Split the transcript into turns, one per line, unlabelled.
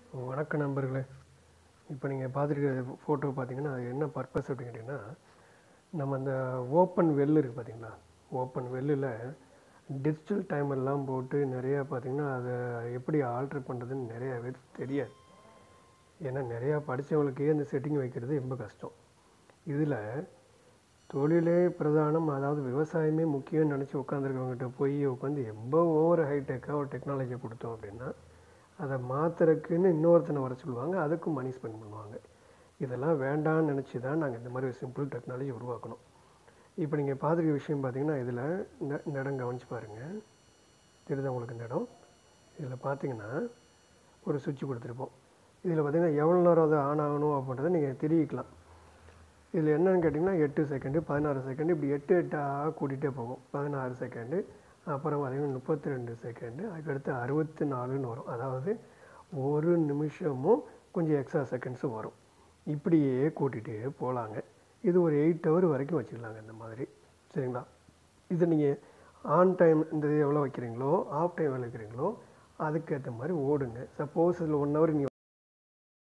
வணக்கம் நண்பர்களே இப்போ நீங்கள் பார்த்துருக்க ஃபோட்டோ பார்த்தீங்கன்னா அது என்ன பர்பஸ் அப்படின்னு கேட்டிங்கன்னா நம்ம அந்த ஓப்பன் வெல் இருக்குது பார்த்தீங்களா ஓப்பன் வெல்லில் டிஜிட்டல் டைமர்லாம் போட்டு நிறையா பார்த்தீங்கன்னா அதை எப்படி ஆல்ட்ரு பண்ணுறதுன்னு நிறையா பேருக்கு தெரியாது ஏன்னா நிறையா படித்தவங்களுக்கே அந்த செட்டிங் வைக்கிறது ரொம்ப கஷ்டம் இதில் தொழிலே பிரதானம் அதாவது விவசாயமே முக்கியம்னு நினச்சி உட்காந்துருக்கவங்ககிட்ட போய் உட்காந்து ரொம்ப ஓவர் ஹைடெக்காக ஒரு டெக்னாலஜியை கொடுத்தோம் அப்படின்னா அதை மாற்றுறதுக்குன்னு இன்னொருத்தனை வர சொல்லுவாங்க அதுக்கும் மணி ஸ்பெண்ட் பண்ணுவாங்க இதெல்லாம் வேண்டாம்னு நினச்சி தான் நாங்கள் இந்த மாதிரி ஒரு சிம்பிள் டெக்னாலஜி உருவாக்கணும் இப்போ நீங்கள் பார்த்துருக்க விஷயம் பார்த்தீங்கன்னா இதில் இந்த இந்த இடம் கவனிச்சு பாருங்கள் தெரியுதா உங்களுக்கு இந்த இடம் இதில் பார்த்தீங்கன்னா ஒரு சுவிட்ச் கொடுத்துருப்போம் இதில் பார்த்தீங்கன்னா எவ்வளோ நேரம் அது ஆன் ஆகணும் அப்படின்றத நீங்கள் தெரிவிக்கலாம் இதில் என்னன்னு கேட்டிங்கன்னா எட்டு செகண்டு பதினாறு செகண்டு இப்படி எட்டு எட்டாக கூட்டிகிட்டே போகும் பதினாறு செகண்டு அப்புறம் பார்த்திங்கன்னா முப்பத்தி ரெண்டு செகண்டு அதுக்கடுத்து அறுபத்தி நாலுன்னு வரும் அதாவது ஒரு நிமிஷமும் கொஞ்சம் எக்ஸ்ட்ரா செகண்ட்ஸும் வரும் இப்படியே கூட்டிகிட்டே போகலாங்க இது ஒரு எயிட் ஹவர் வரைக்கும் வச்சுக்கலாங்க இந்த மாதிரி சரிங்களா இதை நீங்கள் ஆன் டைம் இந்த இது எவ்வளோ வைக்கிறீங்களோ ஆஃப் டைம் எவ்வளோ வைக்கிறீங்களோ அதுக்கேற்ற மாதிரி ஓடுங்க சப்போஸ் இதில் ஒன் ஹவர் நீங்கள்